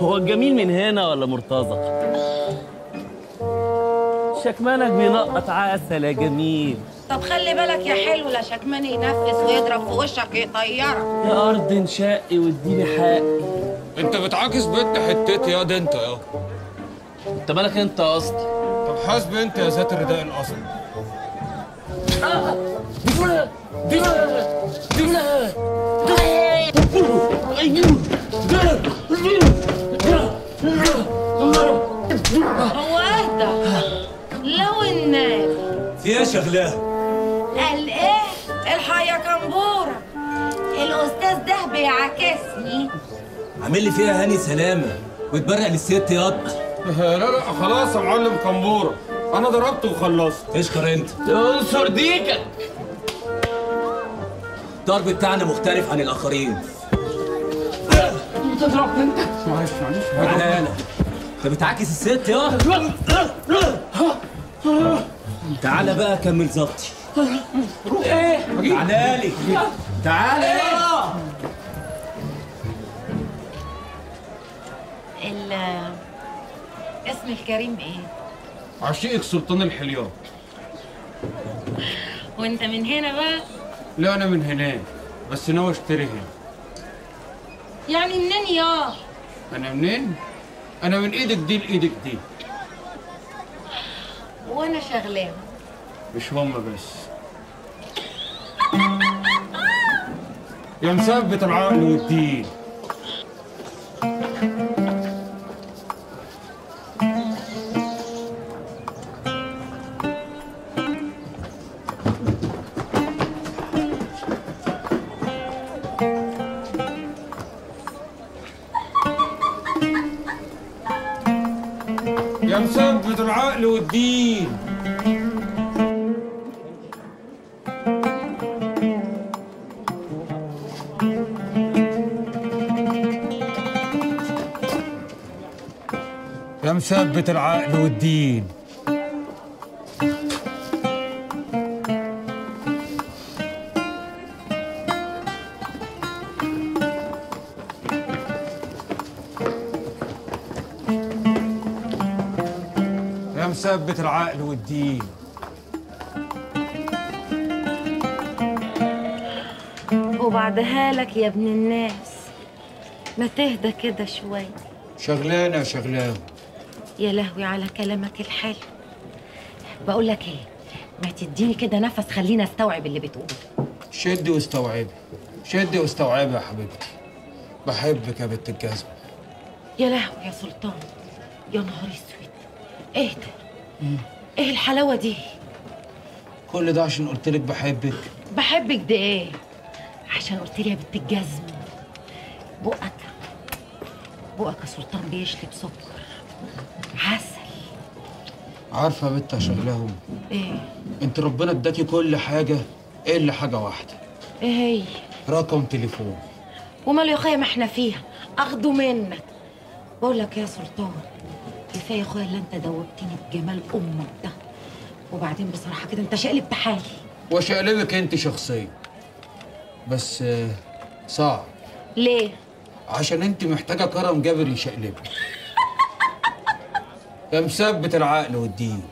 هو الجميل من هنا ولا مرتزق شكمانك بينقط عسل يا جميل طب خلي بالك يا حلو لا شكمان ينفس ويضرب في وشك يطيرك يا ارض انشقي واديني حقي انت بتعاكس بنت حتتي يا ده انت يا انت مالك انت يا اسطى طب حاسب انت يا ذات الرداء الاصل هو اهدى لو الناس في ايه شغلاه؟ قال ايه الحق يا كمبوره الاستاذ ده بيعاكسني عامل لي فيها هاني سلامه وتبرق للست ياض لا لا خلاص يا معلم كمبوره انا ضربته وخلصت اشكر انت انصر ديكك الضرب بتاعنا مختلف عن الاخرين تضرب انت معلش معلش تعالى هنا انت بتعاكس الست يا تعالى بقى كمل ظبطي ايه تعالى لي تعالى يا ال اسم الكريم ايه عشيقك سلطان الحليان وانت من هنا بقى لا انا من هناك بس ناوي اشتري هنا يعني منين يا انا منين انا من ايدك دي لايدك دي وانا شغلاه مش هم بس يا مثبت العقل والدين يا مثبت العقل والدين يا مثبت العقل والدين يا مثبت العقل والدين وبعدها لك يا ابن الناس ما تهدى كده شوي شغلانه يا شغلانه يا لهوي على كلامك الحلو بقول لك ايه ما تديني كده نفس خليني استوعب اللي بتقوله شدي واستوعبي شدي واستوعبي يا حبيبتي بحبك يا بنت الجزمة يا لهوي يا سلطان يا نهار اسود ايه ده ايه الحلاوه دي كل ده عشان قلت لك بحبك بحبك ده ايه عشان قلت لي يا بنت الجزم بقك بقك يا سلطان بيشلب سكر عسل عارفة يا بنت يا شغلهم ايه انت ربنا اداكي كل حاجة الا حاجة واحدة ايه هي رقم تليفون وماله يا اخويا ما احنا فيها اخده منك بقول لك يا سلطان كفايه يا اخويا اللي انت دوبتني بجمال امك ده وبعدين بصراحه كده انت شقلبت حالي وشقلبك انت شخصيا بس آه، صعب ليه عشان انت محتاجة كرم جابر يشقلبك يا مثبت العقل والدين